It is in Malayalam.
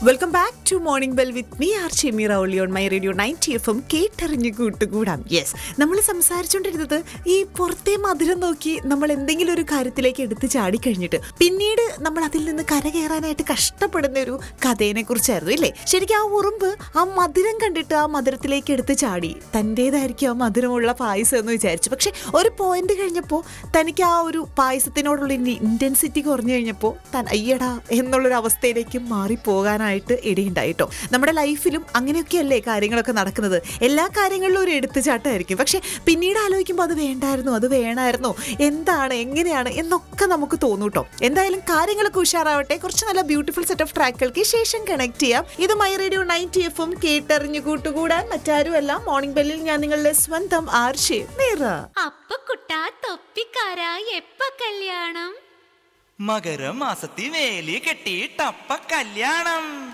welcome back to morning bell with me R Shemi റൗളി on my radio ninety F M കേട്ടറിഞ്ഞ് കൂട്ടുകൂടാം യെസ് നമ്മൾ സംസാരിച്ചുകൊണ്ടിരുന്നത് ഈ പുറത്തെ മധുരം നോക്കി നമ്മൾ എന്തെങ്കിലും ഒരു കാര്യത്തിലേക്ക് എടുത്ത് ചാടിക്കഴിഞ്ഞിട്ട് പിന്നീട് നമ്മൾ അതിൽ നിന്ന് കരകയറാനായിട്ട് കഷ്ടപ്പെടുന്ന ഒരു കഥേനെ കുറിച്ചായിരുന്നു ഇല്ലേ ശരിക്കും ആ ഉറുമ്പ് ആ മധുരം കണ്ടിട്ട് ആ മധുരത്തിലേക്ക് എടുത്ത് ചാടി തൻ്റേതായിരിക്കും ആ മധുരമുള്ള പായസം എന്ന് വിചാരിച്ചു പക്ഷെ ഒരു പോയിന്റ് കഴിഞ്ഞപ്പോൾ തനിക്ക് ആ ഒരു പായസത്തിനോടുള്ള ഇന്റൻസിറ്റി കുറഞ്ഞു കഴിഞ്ഞപ്പോൾ താൻ അയ്യടാ എന്നുള്ളൊരു അവസ്ഥയിലേക്ക് മാറിപ്പോകാനായിട്ട് ഇടയുണ്ടായിട്ടോ നമ്മുടെ ലൈഫിലും അങ്ങനെയൊക്കെയല്ലേ കാര്യങ്ങളൊക്കെ നടക്കുന്നത് എല്ലാ കാര്യങ്ങളിലും ഒരു എടുത്തുചാട്ടമായിരിക്കും പക്ഷെ പിന്നീട് ആലോചിക്കുമ്പോൾ അത് വേണ്ടായിരുന്നു അത് വേണമായിരുന്നോ എന്താണ് എങ്ങനെയാണ് എന്നൊക്കെ നമുക്ക് തോന്നൂട്ടോ എന്തായാലും കാര്യങ്ങളൊക്കെ ഉഷാറാവട്ടെ കുറച്ച് നല്ല ബ്യൂട്ടിഫുൾ സെറ്റ് ഓഫ് ട്രാക്കുകൾക്ക് ശേഷം കണക്ട് ചെയ്യാം ഇത് my radio ninety F M കേട്ടറിഞ്ഞു കൂട്ടുകൂടാൻ മറ്റാരുമല്ല മോർണിംഗ് ബെല്ലിൽ ഞാൻ നിങ്ങളുടെ സ്വന്തം ആർഷേ നിറ അപ്പ കുട്ടാ തൊപ്പിക്കാരാ എപ്പ കല്യാണം മകരമാസത്തി വേലി കെട്ടിയിട്ടപ്പ കല്യാണം